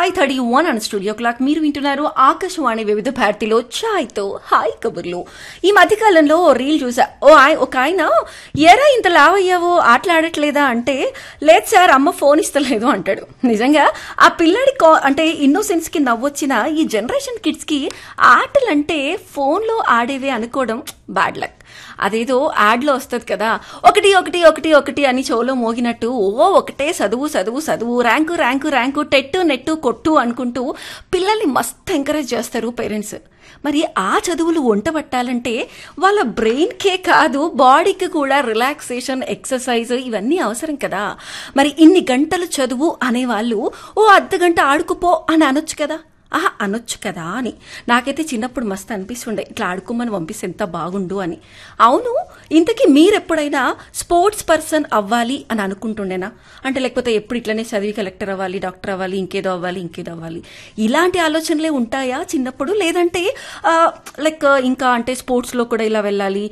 five thirty one and studio clock మీరు వింటున్నారు ఆకాశవాణి వివిధ భారతిలో ఛాయ్తో హాయ్ కబుర్లు ఈ మధ్యకాలంలో ఓ రీల్ చూసా ఓ ఆయ- ఒక ఆయన ఎరా ఇంత లావయ్యావో ఆటలాడట్లేదా అంటే లేదు సార్ అమ్మ ఫోన్ ఇస్తలేదు అంటాడు నిజంగా ఆ పిల్లాడి కా- అంటే ఇన్నోసెన్స్ కి నవ్వొచ్చిన ఈ జనరేషన్ కిడ్స్ కి ఆటలంటే ఫోన్లో ఆడేవే అనుకోవడం బ్యాడ్ లక్ అదేదో యాడ్లో వస్తుంది కదా ఒకటి ఒకటి ఒకటి ఒకటి అని చెవులో మోగినట్టు ఓ ఒకటే చదువు చదువు చదువు rank rank rank TET NET కొట్టు అనుకుంటూ పిల్లల్ని మస్తు ఎంకరేజ్ చేస్తారు పేరెంట్స్ మరి ఆ చదువులు వంట పట్టాలంటే వాళ్ళ బ్రెయిన్కే కాదు బాడీకి కూడా రిలాక్సేషన్ ఎక్సర్సైజ్ ఇవన్నీ అవసరం కదా మరి ఇన్ని గంటలు చదువు అనేవాళ్ళు ఓ అర్ధ గంట ఆడుకుపో అని అనొచ్చు కదా ఆహా అనొచ్చు కదా అని నాకైతే చిన్నప్పుడు మస్తు అనిపిస్తుండే ఇట్లా ఆడుకోమని పంపిస్తే ఎంత బాగుండు అని అవును ఇంతకీ మీరెప్పుడైనా స్పోర్ట్స్ పర్సన్ అవ్వాలి అని అనుకుంటుండేనా అంటే లేకపోతే ఎప్పుడు ఇట్లనే చదివి కలెక్టర్ అవ్వాలి డాక్టర్ అవ్వాలి ఇంకేదో అవ్వాలి ఇంకేదో అవ్వాలి ఇలాంటి ఆలోచనలే ఉంటాయా చిన్నప్పుడు లేదంటే లైక్ ఇంకా అంటే స్పోర్ట్స్లో కూడా ఇలా వెళ్ళాలి